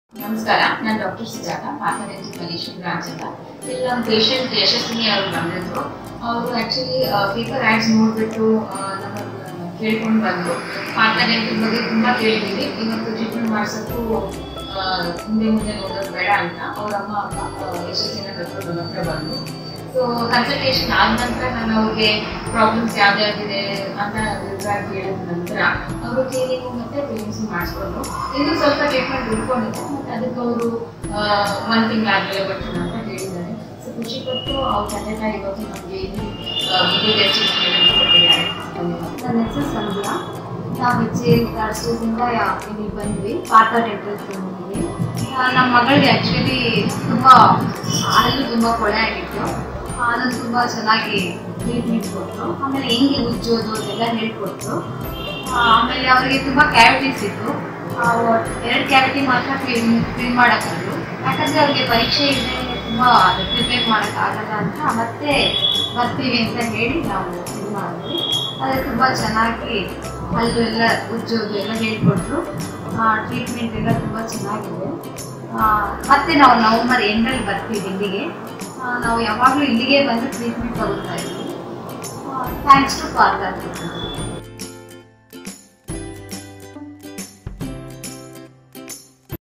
ನಮಸ್ಕಾರ ನಾನು ಡಾಕ್ಟರ್ ಸುಜಾತ ಮಾತಾಡ್ತಿದ್ದು ಮಲೇಷಿಯನ್ ಬ್ರಾಂಚ್ ಅಂತ ಇಲ್ಲಿ ನಮ್ಮ ಪೇಷಂಟ್ ಯಶಸ್ವಿನಿ ಅವರು ಬಂದಿದ್ರು ಅವರು ಆ್ಯಕ್ಚುಲಿ ಪೇಪರ್ ಆ್ಯಡ್ಸ್ ನೋಡಿಬಿಟ್ಟು ನಮ್ಮ ಕೇಳ್ಕೊಂಡು ಬಂದರು ಮಾತಾಡೋದ್ರ ಬಗ್ಗೆ ತುಂಬ ಕೇಳಿದ್ದೀವಿ ಇವತ್ತು ಟ್ರೀಟ್ಮೆಂಟ್ ಮಾಡಿಸೋಕ್ಕೂ ಮುಂದೆ ಮುಂದೆ ನೋಡೋದು ಬೇಡ ಅಂತ ಅವ್ರ ಅಮ್ಮ ಅಪ್ಪ ಆ, ಯಶಸ್ವಿನ ಹತ್ರ ನನ್ನ ಹತ್ರ ಬಂದರು ಸೊ ಕನ್ಸಲ್ಟೇಷನ್ ಆದ ನಂತರ ನಾನು ಅವ್ರಿಗೆ ಪ್ರಾಬ್ಲಮ್ಸ್ ಯಾವ್ದ್ಯಾವ್ದಿದೆ ಅಂತ ವಿವರವಾಗಿ ಹೇಳಿದ ನಂತರ ಅವರು ಕ್ಲಿನಿಕ್ಕು ಮತ್ತೆ ಪೇಮೆಂಟ್ಸ್ ಮಾಡಿಸ್ಕೊಂಡು ಇದು ಸ್ವಲ್ಪ ಟ್ರೀಟ್ಮೆಂಟ್ ಉಳ್ಕೊಂಡಿದೆ ಮತ್ತೆ ಅದಕ್ಕೆ ಅವರು ಒಂದು ತಿಂಗಳಾದ್ಮೇಲೆ ಬರ್ತೀನಿ ಅಂತ ಹೇಳಿದ್ದಾರೆ ಸೊ ಖುಷಿ ಪಟ್ಟು ಅವ್ರ ತಂದೆ ತಾಯಿ ಇವತ್ತು ನಮಗೆ ಇಲ್ಲಿ ವಿಡಿಯೋ ಟೆಸ್ಟಿಂಗ್ ಕೊಟ್ಟಿದ್ದಾರೆ ನನ್ನ ಹೆಸರು ಸಂಧ್ಯಾ ನಾವು ಹೆಚ್ಚಿ ಸ್ಟೇಜಿಂದ ಇಲ್ಲಿಗೆ ಬಂದ್ವಿ ಪಾರ್ಥ ಟೆಂಪಲ್ಸ್ ಬಂದಿದ್ವಿ ಆ, ನಮ್ಮ ಮಗಳಿಗೆ ಆ್ಯಕ್ಚುಲಿ ತುಂಬ ಹಲ್ಲು ತುಂಬ ಕೊಳೆ ಆಗಿತ್ತು ಅದನ್ನು ತುಂಬ ಚೆನ್ನಾಗಿ ಟ್ರೀಟ್ಮೆಂಟ್ ಕೊಟ್ಟರು ಆಮೇಲೆ ಹೆಂಗೆ ಉಜ್ಜೋದು ಅದೆಲ್ಲ ಹೇಳ್ಕೊಟ್ರು ಆ, ಆಮೇಲೆ ಅವರಿಗೆ ತುಂಬ ಕ್ಯಾವಿಟೀಸ್ ಇತ್ತು ಎರಡು ಕ್ಯಾವಿಟಿ ಮಾತ್ರ ಕ್ಲೀನ್ ಕ್ಲೀನ್ ಮಾಡೋಕ್ಕಂದ್ರು ಯಾಕಂದರೆ ಅವ್ರಿಗೆ ಪರೀಕ್ಷೆ ಇದೆ ತುಂಬ ಪ್ರಿಪೇರ್ ಮಾಡೋಕ್ಕಾಗಲ್ಲ ಅಂತ ಮತ್ತೆ ಬರ್ತೀವಿ ಅಂತ ಹೇಳಿ ನಾವು ಇದು ಮಾಡಿದ್ವಿ ಆದರೆ ತುಂಬ ಚೆನ್ನಾಗಿ ಹಲ್ಲು ಎಲ್ಲ ಉಜ್ಜೋದು ಎಲ್ಲ ಹೇಳ್ಕೊಟ್ರು ಟ್ರೀಟ್ಮೆಂಟ್ ಎಲ್ಲ ತುಂಬ ಚೆನ್ನಾಗಿದೆ ಆ, ಮತ್ತೆ ನಾವು ನವಂಬರ್ ಎಂಡಲ್ಲಿ ಬರ್ತೀವಿ ಇಲ್ಲಿಗೆ ಆ, ನಾವು ಯಾವಾಗಲೂ ಇಲ್ಲಿಗೆ ಬಂದು ಟ್ರೀಟ್ಮೆಂಟ್ ತಗೋತಾ ಇದ್ದೀವಿ ಥ್ಯಾಂಕ್ಸ್ ಟು ಪಾರ್ಲರ್